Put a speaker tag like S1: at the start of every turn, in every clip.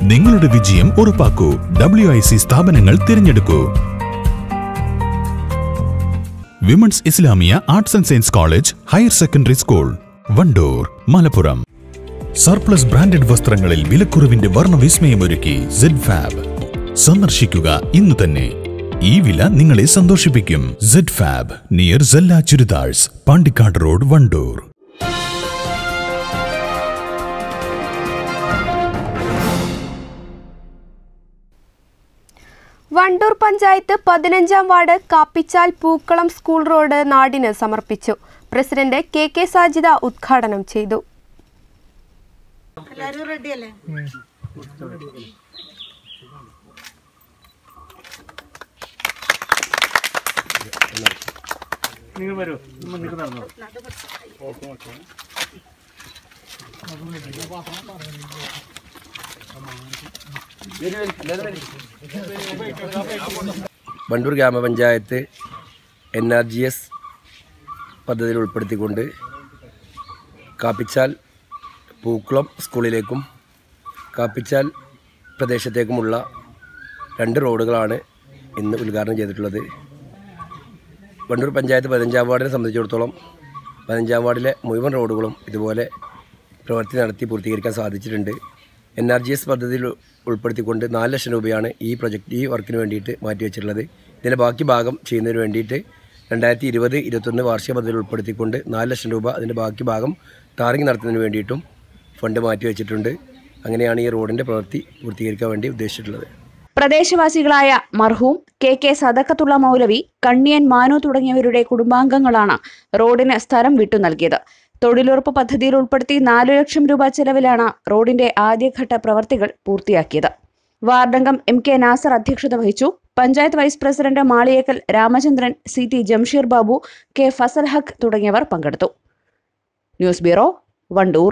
S1: നിങ്ങളുടെ വിജയം ഉറപ്പാക്കൂ W I C സ്ഥാപനങ്ങൾ തിരഞ്ഞെടുക്കൂ women's Islamia arts and science college higher secondary school Wandoor Malappuram surplus branded വസ്ത്രങ്ങളിൽ വിലക്കുറവിന്റെ വർണ്ണവിസ്മയമൊരുക്കി സെഡ് ഫാബ് സന്ദർശിക്കുക ഇന്ന് തന്നെ ഈ വില നിങ്ങളെ സന്തോഷിപ്പിക്കും Z fab near Cella churidars Pandikkad road Wandoor
S2: Wandoor panchayat പതിനഞ്ചാം വാർഡ് കാപ്പിച്ചാൽ പൂക്കളം സ്കൂൾ റോഡ് നാടിന് സമർപ്പിച്ചു പ്രസിഡന്റ് കെ കെ സാജിദ ഉദ്ഘാടനം ചെയ്തു
S3: എല്ലാരും റെഡി അല്ലേ
S4: നിങ്ങൾ വരൂ മുന്നിൽ നടന്നു
S5: വണ്ടൂർ ഗ്രാമപഞ്ചായത്ത് എൻ ആർ ജി എസ് പദ്ധതിയിൽ ഉൾപ്പെടുത്തിക്കൊണ്ട് കാപ്പിച്ചാൽ പൂക്കുളം സ്കൂളിലേക്കും കാപ്പിച്ചാൽ പ്രദേശത്തേക്കുമുള്ള രണ്ട് റോഡുകളാണ് ഇന്ന് ഉദ്ഘാടനം ചെയ്തിട്ടുള്ളത് വണ്ടൂർ പഞ്ചായത്ത് പതിനഞ്ചാം വാർഡിനെ സംബന്ധിച്ചിടത്തോളം പതിനഞ്ചാം വാർഡിലെ മുഴുവൻ റോഡുകളും ഇതുപോലെ പ്രവൃത്തി നടത്തി പൂർത്തീകരിക്കാൻ സാധിച്ചിട്ടുണ്ട് എൻ ആർ ജി എസ് പദ്ധതിയിൽ ഉൾപ്പെടുത്തിക്കൊണ്ട് നാല് ലക്ഷം രൂപയാണ് ഈ പ്രൊജക്റ്റ് ഈ വർക്കിന് വേണ്ടിയിട്ട് മാറ്റിവെച്ചിട്ടുള്ളത് ഇതിൻ്റെ ബാക്കി ഭാഗം ചെയ്യുന്നതിന് വേണ്ടിയിട്ട് രണ്ടായിരത്തി ഇരുപത് ഇരുപത്തൊന്ന് വാർഷിക പദ്ധതിയിൽ ഉൾപ്പെടുത്തിക്കൊണ്ട് നാല് ലക്ഷം രൂപ അതിൻ്റെ ബാക്കി ഭാഗം ടാറിങ് നടത്തുന്നതിന് വേണ്ടിയിട്ടും ഫണ്ട് മാറ്റിവെച്ചിട്ടുണ്ട് അങ്ങനെയാണ് ഈ റോഡിൻ്റെ പ്രവൃത്തി പൂർത്തീകരിക്കാൻ വേണ്ടി ഉദ്ദേശിച്ചിട്ടുള്ളത്
S6: പ്രദേശവാസികളായ മർഹൂം കെ കെ സദക്കത്തുള്ള മൗലവി കണ്ണിയൻ മാനു തുടങ്ങിയവരുടെ കുടുംബാംഗങ്ങളാണ് റോഡിന് സ്ഥലം വിട്ടു നൽകിയത് തൊഴിലുറപ്പ് പദ്ധതിയിൽ ഉൾപ്പെടുത്തി നാലു ലക്ഷം രൂപ ചെലവിലാണ് റോഡിന്റെ ആദ്യഘട്ട പ്രവർത്തികൾ പൂർത്തിയാക്കിയത് വാർഡംഗം എം കെ നാസർ അധ്യക്ഷത വഹിച്ചു panchayat vice president Maliyekkal Ramachandran C T Jamsheer Babu K Fazal Haq തുടങ്ങിയവർ പങ്കെടുത്തു ന്യൂസ് ബ്യൂറോ വണ്ടൂർ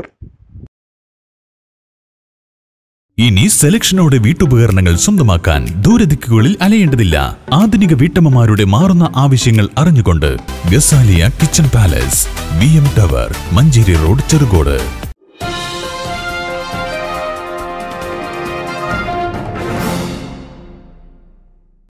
S1: ഇനി സെലക്ഷനോടെ വീട്ടുപകരണങ്ങൾ സ്വന്തമാക്കാൻ ദൂരദിക്കുകളിൽ അലയേണ്ടതില്ല ആധുനിക വീട്ടമ്മമാരുടെ മാറുന്ന ആവശ്യങ്ങൾ അറിഞ്ഞുകൊണ്ട് Gazalia kitchen palace V M tower Manjeri road Cherukode